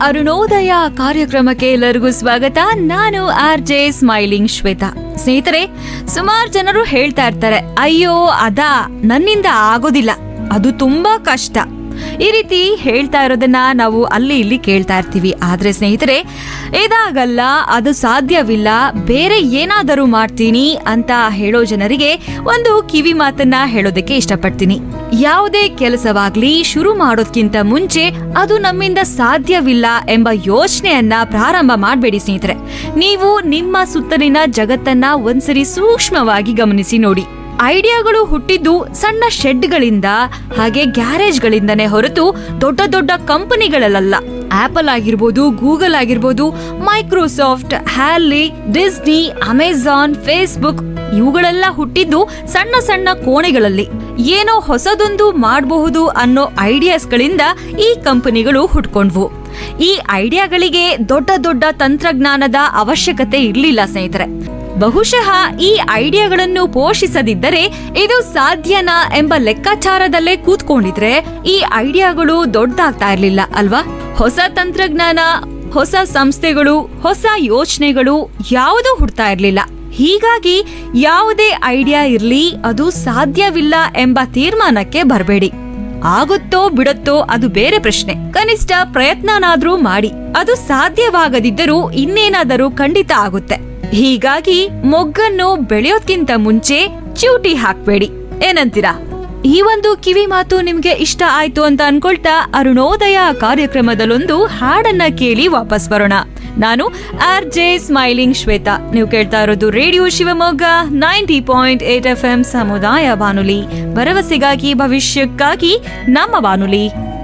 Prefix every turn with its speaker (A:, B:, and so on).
A: ಅರುಣೋದಯ ಕಾರ್ಯಕ್ರಮಕ್ಕೆ ಎಲ್ಲರಿಗೂ ಸ್ವಾಗತ ನಾನು ಆರ್ ಜೆ ಸ್ಮೈಲಿಂಗ್ ಶ್ವೇತಾ ಸ್ನೇಹಿತರೆ ಸುಮಾರು ಜನರು ಹೇಳ್ತಾ ಇರ್ತಾರೆ ಅಯ್ಯೋ ಅದಾ ನನ್ನಿಂದ ಆಗೋದಿಲ್ಲ ಅದು ತುಂಬಾ ಕಷ್ಟ ಈ ರೀತಿ ಹೇಳ್ತಾ ಇರೋದನ್ನ ನಾವು ಅಲ್ಲಿ ಇಲ್ಲಿ ಕೇಳ್ತಾ ಇರ್ತೀವಿ ಆದ್ರೆ ಸ್ನೇಹಿತರೆ ಇದಾಗಲ್ಲ ಅದು ಸಾಧ್ಯವಿಲ್ಲ ಬೇರೆ ಏನಾದರೂ ಮಾಡ್ತೀನಿ ಅಂತ ಹೇಳೋ ಜನರಿಗೆ ಒಂದು ಕಿವಿ ಮಾತನ್ನ ಹೇಳೋದಕ್ಕೆ ಇಷ್ಟಪಡ್ತೀನಿ ಯಾವುದೇ ಕೆಲಸವಾಗ್ಲಿ ಶುರು ಮಾಡೋದ್ಕಿಂತ ಮುಂಚೆ ಅದು ನಮ್ಮಿಂದ ಸಾಧ್ಯವಿಲ್ಲ ಎಂಬ ಯೋಚನೆಯನ್ನ ಪ್ರಾರಂಭ ಮಾಡಬೇಡಿ ಸ್ನೇಹಿತರೆ ನೀವು ನಿಮ್ಮ ಸುತ್ತಲಿನ ಜಗತ್ತನ್ನ ಒಂದ್ಸರಿ ಸೂಕ್ಷ್ಮವಾಗಿ ಗಮನಿಸಿ ನೋಡಿ ಐಡಿಯಾಗಳು ಹುಟ್ಟಿದ್ದು ಸಣ್ಣ ಶೆಡ್ಗಳಿಂದ ಹಾಗೆ ಗ್ಯಾರೇಜ್ಗಳಿಂದನೇ ಹೊರತು ದೊಡ್ಡ ದೊಡ್ಡ ಕಂಪನಿಗಳಲ್ಲ ಆಪಲ್ ಆಗಿರ್ಬೋದು ಗೂಗಲ್ ಆಗಿರ್ಬೋದು ಮೈಕ್ರೋಸಾಫ್ಟ್ ಹ್ಯಾಲಿ ಡಿಸ್ನಿ ಅಮೆಜಾನ್ ಫೇಸ್ಬುಕ್ ಇವುಗಳೆಲ್ಲ ಹುಟ್ಟಿದ್ದು ಸಣ್ಣ ಸಣ್ಣ ಕೋಣೆಗಳಲ್ಲಿ ಏನೋ ಹೊಸದೊಂದು ಮಾಡಬಹುದು ಅನ್ನೋ ಐಡಿಯಾಸ್ಗಳಿಂದ ಈ ಕಂಪನಿಗಳು ಹುಟ್ಕೊಂಡ್ವು ಈ ಐಡಿಯಾಗಳಿಗೆ ದೊಡ್ಡ ದೊಡ್ಡ ತಂತ್ರಜ್ಞಾನದ ಅವಶ್ಯಕತೆ ಇರ್ಲಿಲ್ಲ ಸ್ನೇಹಿತರೆ ಬಹುಶಃ ಈ ಐಡಿಯಾಗಳನ್ನು ಪೋಷಿಸದಿದ್ದರೆ ಇದು ಸಾಧ್ಯನಾ ಎಂಬ ಲೆಕ್ಕಾಚಾರದಲ್ಲೇ ಕೂತ್ಕೊಂಡಿದ್ರೆ ಈ ಐಡಿಯಾಗಳು ದೊಡ್ಡದಾಗ್ತಾ ಇರ್ಲಿಲ್ಲ ಅಲ್ವಾ ಹೊಸ ತಂತ್ರಜ್ಞಾನ ಹೊಸ ಸಂಸ್ಥೆಗಳು ಹೊಸ ಯೋಚನೆಗಳು ಯಾವುದೂ ಹುಡ್ತಾ ಇರ್ಲಿಲ್ಲ ಹೀಗಾಗಿ ಯಾವುದೇ ಐಡಿಯಾ ಇರ್ಲಿ ಅದು ಸಾಧ್ಯವಿಲ್ಲ ಎಂಬ ತೀರ್ಮಾನಕ್ಕೆ ಬರಬೇಡಿ ಆಗುತ್ತೋ ಬಿಡುತ್ತೋ ಅದು ಬೇರೆ ಪ್ರಶ್ನೆ ಕನಿಷ್ಠ ಪ್ರಯತ್ನನಾದ್ರೂ ಮಾಡಿ ಅದು ಸಾಧ್ಯವಾಗದಿದ್ದರೂ ಇನ್ನೇನಾದರೂ ಖಂಡಿತ ಆಗುತ್ತೆ ಹೀಗಾಗಿ ಮೊಗ್ಗನ್ನು ಬೆಳೆಯೋದ್ಕಿಂತ ಮುಂಚೆ ಚೂಟಿ ಹಾಕ್ಬೇಡಿ ಏನಂತೀರಾ ಈ ಒಂದು ಕಿವಿ ಮಾತು ನಿಮ್ಗೆ ಇಷ್ಟ ಆಯ್ತು ಅಂತ ಅನ್ಕೊಳ್ತಾ ಅರುಣೋದಯ ಕಾರ್ಯಕ್ರಮದಲ್ಲೊಂದು ಹಾಡನ್ನ ಕೇಳಿ ವಾಪಸ್ ಬರೋಣ ನಾನು ಆರ್ ಜೆ ಸ್ಮೈಲಿಂಗ್ ಶ್ವೇತಾ ನೀವು ಕೇಳ್ತಾ ಇರೋದು radio Shivamogga ninety point eight F M ಸಮುದಾಯ ಬಾನುಲಿ ಭರವಸೆಗಾಗಿ ಭವಿಷ್ಯಕ್ಕಾಗಿ ನಮ್ಮ ಬಾನುಲಿ